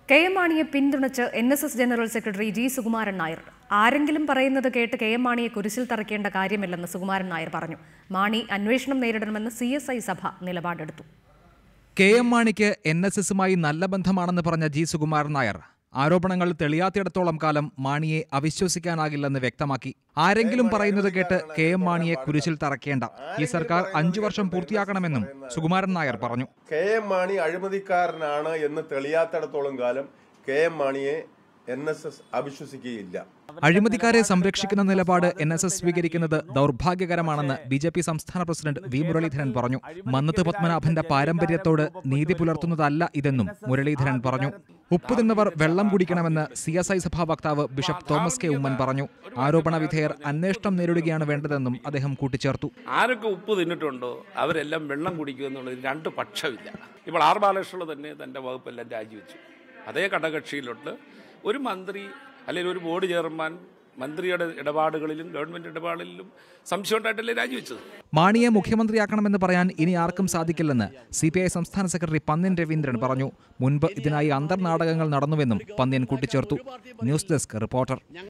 K M മാണിയെ പിന്തുണച്ച് N S S general secretary G Sukumaran Nair ആരെങ്കിലും പറയുന്നത് കേട്ട് കെ എം മാണിയെ കുരിശിൽ തറയ്ക്കേണ്ട കാര്യമില്ലെന്ന് സുകുമാരൻ നായർ പറഞ്ഞു മാണി അന്വേഷണം നേരിടണമെന്ന് സി എസ് ഐ സഭ നിലപാടെടുത്തു കെ എം മാണിക്ക് എൻ എസ് എസുമായി നല്ല ബന്ധമാണെന്ന് പറഞ്ഞ ജി സുകുമാരൻ നായർ ആരോപണങ്ങൾ തെളിയാത്തിടത്തോളം കാലം മാണിയെ അവിശ്വസിക്കാനാകില്ലെന്ന് വ്യക്തമാക്കി ആരെങ്കിലും പറയുന്നത് കേട്ട് കെ എം മാണിയെ കുരിശിൽ തറയ്ക്കേണ്ട ഈ സർക്കാർ അഞ്ചു വർഷം പൂർത്തിയാക്കണമെന്നും സുകുമാരൻ നായർ പറഞ്ഞു കെ എം മാണി അഴിമതിക്കാരനാണ് എന്ന് തെളിയാത്തിടത്തോളം കാലം കെ എം മാണിയെ എൻ എസ് എസ് അവിശ്വസിക്കുകയില്ല അഴിമതിക്കാരെ സംരക്ഷിക്കുന്ന നിലപാട് എൻ എസ് എസ് സ്വീകരിക്കുന്നത് ദൗർഭാഗ്യകരമാണെന്ന് ബി ജെ പി സംസ്ഥാന പ്രസിഡന്റ് വി മുരളീധരൻ പറഞ്ഞു മന്നത്ത് പത്മനാഭന്റെ പാരമ്പര്യത്തോട് നീതി പുലർത്തുന്നതല്ല ഇതെന്നും മുരളീധരൻ പറഞ്ഞു ഉപ്പ് തിന്നവർ വെള്ളം കുടിക്കണമെന്ന് സി എസ് ഐ സഭാ വക്താവ് ബിഷപ്പ് തോമസ് കെ ഉമ്മൻ പറഞ്ഞു ആരോപണ വിധേയർ അന്വേഷണം നേരിടുകയാണ് വേണ്ടതെന്നും അദ്ദേഹം കൂട്ടിച്ചേർത്തു ആരൊക്കെ ഉപ്പ് തിന്നിട്ടുണ്ടോ അവരെല്ലാം വെള്ളം കുടിക്കുക എന്നുള്ളത് രണ്ട് പക്ഷമില്ല ഇപ്പോൾ ആർ ബാലകൃഷ്ണ തന്നെ തൻ്റെ വകുപ്പെല്ലാം രാജിവെച്ചു അതേ ഘടകക്ഷിയിലോട്ട് ഒരു മന്ത്രി അല്ലെങ്കിൽ ഒരു ബോർഡ് ചെയർമാൻ മന്ത്രിയുടെ ഇടപാടുകളിലും ഗവൺമെന്റ് ഇടപാടുകളിലും സംശയം ഉണ്ടായിട്ടല്ലേ രാജിവെച്ചത് മാണിയെ മുഖ്യമന്ത്രിയാക്കണമെന്ന് പറയാൻ ഇനി ആർക്കും സാധിക്കില്ലെന്ന് സി പി ഐ സംസ്ഥാന സെക്രട്ടറി പന്ന്യൻ രവീന്ദ്രൻ പറഞ്ഞു മുൻപ് ഇതിനായി അന്തർനാടകങ്ങൾ നടന്നുവെന്നും പന്ന്യൻ കൂട്ടിച്ചേർത്തു ന്യൂസ് ഡെസ്ക് റിപ്പോർട്ടർ